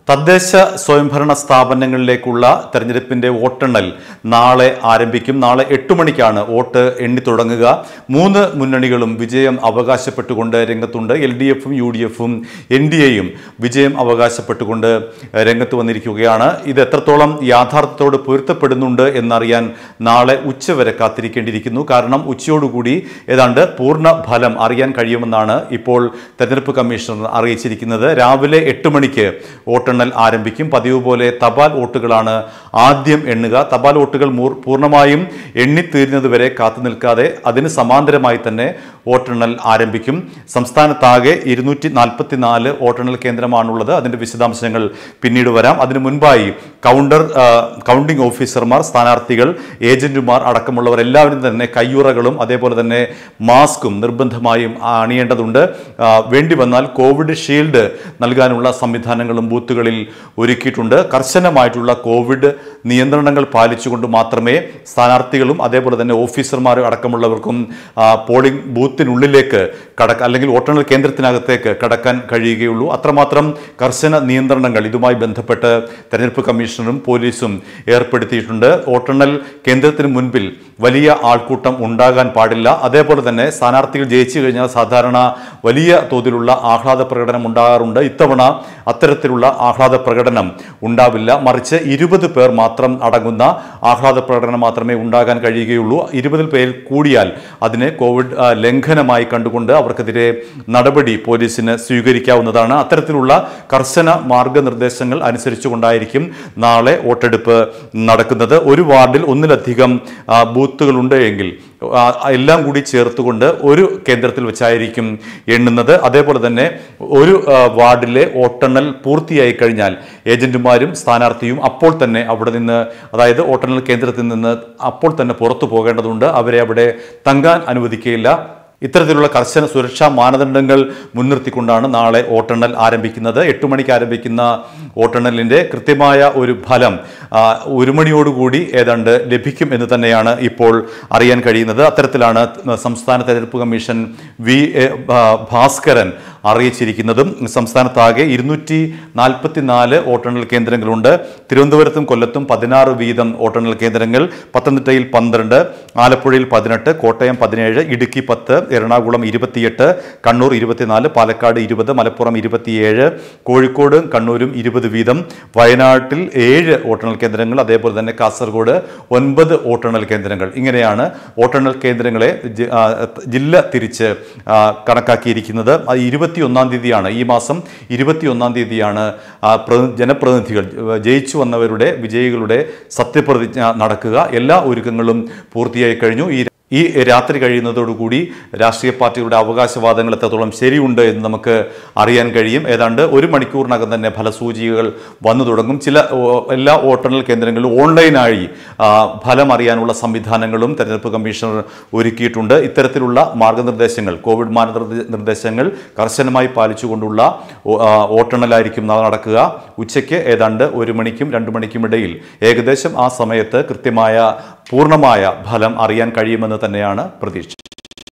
തദ്ദേശ സ്വയംഭരണ സ്ഥാപനങ്ങളിലേക്കുള്ള തെരഞ്ഞെടുപ്പിന്റെ വോട്ടെണ്ണൽ നാളെ ആരംഭിക്കും നാളെ എട്ട് മണിക്കാണ് വോട്ട് എണ്ണി തുടങ്ങുക മൂന്ന് മുന്നണികളും വിജയം അവകാശപ്പെട്ടുകൊണ്ട് രംഗത്തുണ്ട് എൽ ഡി എഫും യു ഡി എഫും എൻ ഡി എയും വിജയം അവകാശപ്പെട്ടുകൊണ്ട് രംഗത്ത് വന്നിരിക്കുകയാണ് ഇത് എത്രത്തോളം യാഥാർത്ഥ്യത്തോട് പൊരുത്തപ്പെടുന്നുണ്ട് എന്നറിയാൻ നാളെ ഉച്ചവരെ കാത്തിരിക്കേണ്ടിയിരിക്കുന്നു കാരണം ഉച്ചയോടുകൂടി ഏതാണ്ട് പൂർണ്ണ ഫലം അറിയാൻ കഴിയുമെന്നാണ് ഇപ്പോൾ തെരഞ്ഞെടുപ്പ് കമ്മീഷണർ അറിയിച്ചിരിക്കുന്നത് രാവിലെ എട്ട് മണിക്ക് വോട്ടെണ്ണൽ ആരംഭിക്കും പതിവ് പോലെ തപാൽ വോട്ടുകളാണ് ആദ്യം എണ്ണുക തപാൽ വോട്ടുകൾ മൂർ- പൂർണ്ണമായും എണ്ണിത്തീരുന്നത് വരെ കാത്തു നിൽക്കാതെ അതിന് സമാന്തരമായി തന്നെ വോട്ടെണ്ണൽ ആരംഭിക്കും സംസ്ഥാനത്താകെ ഇരുന്നൂറ്റി നാൽപ്പത്തി നാല് വോട്ടെണ്ണൽ കേന്ദ്രമാണുള്ളത് അതിന്റെ വിശദാംശങ്ങൾ പിന്നീട് വരാം അതിനു മുൻപായി കൗണ്ടർ ആ, കൗണ്ടിംഗ് ഓഫീസർമാർ സ്ഥാനാർത്ഥികൾ ഏജന്റുമാർ അടക്കമുള്ളവർ എല്ലാവരും തന്നെ കയ്യുറകളും അതേപോലെ തന്നെ മാസ്കും നിർബന്ധമായും അണിയേണ്ടതുണ്ട് ആ, വേണ്ടി വന്നാൽ കോവിഡ് ഷീൽഡ് നൽകാനുള്ള സംവിധാനങ്ങളും ബൂത്തുകളിൽ ഒരുക്കിയിട്ടുണ്ട് കർശനമായിട്ടുള്ള കോവിഡ് നിയന്ത്രണങ്ങൾ പാലിച്ചുകൊണ്ട് മാത്രമേ സ്ഥാനാർത്ഥികളും അതേപോലെ തന്നെ ഓഫീസർമാരും അടക്കമുള്ളവർക്കും ആ, പോളിംഗ് ബൂത്തിനുള്ളിലേക്ക് കടക്ക അല്ലെങ്കിൽ വോട്ടെണ്ണൽ കേന്ദ്രത്തിനകത്തേക്ക് കടക്കാൻ കഴിയുകയുള്ളൂ അത്രമാത്രം കർശന നിയന്ത്രണങ്ങൾ ഇതുമായി ബന്ധപ്പെട്ട് തെരഞ്ഞെടുപ്പ് കമ്മീഷണറും പോലീസും ഏർപ്പെടുത്തിയിട്ടുണ്ട് വോട്ടെണ്ണൽ കേന്ദ്രത്തിന് മുൻപിൽ വലിയ ആൾക്കൂട്ടം ഉണ്ടാകാൻ പാടില്ല അതേപോലെ തന്നെ സ്ഥാനാർത്ഥികൾ ജയിച്ചു കഴിഞ്ഞാൽ സാധാരണ വലിയ തോതിലുള്ള ആഹ്ലാദ പ്രകടനം ഉണ്ടാകാറുണ്ട് ഇത്തവണ അത്തരത്തിലുള്ള ആഹ്ലാദ പ്രകടനം ഉണ്ടാവില്ല മറിച്ച് ഇരുപത് പേർ മാത്രം അടങ്ങുന്ന ആഹ്ലാദ പ്രകടനം മാത്രമേ ഉണ്ടാകാൻ കഴിയുകയുള്ളൂ ഇരുപതിൽ പേരിൽ കൂടിയാൽ അതിനെ കോവിഡ് ആ, ലംഘനമായി കണ്ടുകൊണ്ട് അവർക്കെതിരെ നടപടി പോലീസിന് സ്വീകരിക്കാവുന്നതാണ് അത്തരത്തിലുള്ള കർശന മാർഗനിർദ്ദേശങ്ങൾ അനുസരിച്ചുകൊണ്ടായിരിക്കും നാളെ വോട്ടെടുപ്പ് നടക്കുന്നത് ഒരു വാർഡിൽ ഒന്നിലധികം ആ, ബൂത്തുകളുണ്ട് എങ്കിൽ ആ, എല്ലാം കൂടി ചേർത്തുകൊണ്ട് ഒരു കേന്ദ്രത്തിൽ വെച്ചായിരിക്കും എണ്ണുന്നത് അതേപോലെ തന്നെ ഒരു ആ, വാർഡിലെ വോട്ടെണ്ണൽ പൂർത്തിയായി കഴിഞ്ഞാൽ ഏജന്റുമാരും സ്ഥാനാർത്ഥിയും അപ്പോൾ തന്നെ അവിടെ നിന്ന് അതായത് വോട്ടെണ്ണൽ കേന്ദ്രത്തിൽ നിന്ന് അപ്പോൾ തന്നെ പുറത്തു പോകേണ്ടതുണ്ട് അവരെ അവിടെ തങ്ങാൻ അനുവദിക്കുകയില്ല ഇത്തരത്തിലുള്ള കർശന സുരക്ഷാ മാനദണ്ഡങ്ങൾ മുൻനിർത്തിക്കൊണ്ടാണ് നാളെ വോട്ടെണ്ണൽ ആരംഭിക്കുന്നത് എട്ട് മണിക്ക് ആരംഭിക്കുന്ന വോട്ടെണ്ണലിൻ്റെ കൃത്യമായ ഒരു ഫലം ആ, ഒരു മണിയോടുകൂടി ഏതാണ്ട് ലഭിക്കും എന്ന് തന്നെയാണ് ഇപ്പോൾ അറിയാൻ കഴിയുന്നത് അത്തരത്തിലാണ് സംസ്ഥാന തെരഞ്ഞെടുപ്പ് കമ്മീഷൻ വി എ ഭാ- ഭാസ്കരൻ അറിയിച്ചിരിക്കുന്നതും സംസ്ഥാനത്താകെ ഇരുന്നൂറ്റി നാൽപ്പത്തി നാല് വോട്ടെണ്ണൽ കേന്ദ്രങ്ങളുണ്ട് തിരുവനന്തപുരത്തും കൊല്ലത്തും പതിനാറ് വീതം വോട്ടെണ്ണൽ കേന്ദ്രങ്ങൾ പത്തനംതിട്ടയിൽ പന്ത്രണ്ട് ആലപ്പുഴയിൽ പതിനെട്ട് കോട്ടയം പതിനേഴ് ഇടുക്കി പത്ത് എറണാകുളം ഇരുപത്തിയെട്ട് കണ്ണൂർ ഇരുപത്തിനാല് പാലക്കാട് ഇരുപത് മലപ്പുറം ഇരുപത്തിയേഴ് കോഴിക്കോടും കണ്ണൂരും ഇരുപത് വീതം വയനാട്ടിൽ ഏഴ് വോട്ടെണ്ണൽ കേന്ദ്രങ്ങൾ അതേപോലെ തന്നെ കാസർഗോഡ് ഒൻപത് വോട്ടെണ്ണൽ കേന്ദ്രങ്ങൾ ഇങ്ങനെയാണ് വോട്ടെണ്ണൽ കേന്ദ്രങ്ങളെ ജി- ആ, ജില്ല തിരിച്ച് ആ, കണക്കാക്കിയിരിക്കുന്നത് അത് ഇരുപത്തിയൊന്നാം തീയതിയാണ് ഈ മാസം ഇരുപത്തിയൊന്നാം തീയതിയാണ് ആ, പ്ര- ജനപ്രതിനിധികൾ ജയിച്ചു വന്നവരുടെ വിജയികളുടെ സത്യപ്രതിജ്ഞ നടക്കുക എല്ലാ ഒരുക്കങ്ങളും പൂർത്തിയായി കഴിഞ്ഞു ഈ ഈ രാത്രി കഴിയുന്നതോടുകൂടി രാഷ്ട്രീയ പാർട്ടികളുടെ അവകാശവാദങ്ങൾ എത്രത്തോളം ശരിയുണ്ട് എന്ന് നമുക്ക് അറിയാൻ കഴിയും ഏതാണ്ട് ഒരു മണിക്കൂറിനകം തന്നെ ഫലസൂചികകൾ വന്നു തുടങ്ങും ചില ഓ, എല്ലാ വോട്ടെണ്ണൽ കേന്ദ്രങ്ങളിലും ഓൺലൈനായി ആ, ഫലം അറിയാനുള്ള സംവിധാനങ്ങളും തെരഞ്ഞെടുപ്പ് കമ്മീഷണർ ഒരുക്കിയിട്ടുണ്ട് ഇത്തരത്തിലുള്ള മാർഗനിർദ്ദേശങ്ങൾ കോവിഡ് മാർഗനിർദ്ദേശങ്ങൾ കർശനമായി പാലിച്ചുകൊണ്ടുള്ള ഓ- ആ, വോട്ടെണ്ണലായിരിക്കും നാളെ നടക്കുക ഉച്ചയ്ക്ക് ഏതാണ്ട് ഒരു മണിക്കും രണ്ട് മണിക്കും ഇടയിൽ ഏകദേശം ആ സമയത്ത് കൃത്യമായ പൂർണ്ണമായ ഫലം അറിയാൻ കഴിയുമെന്ന് തന്നെയാണ് പ്രതീക്ഷ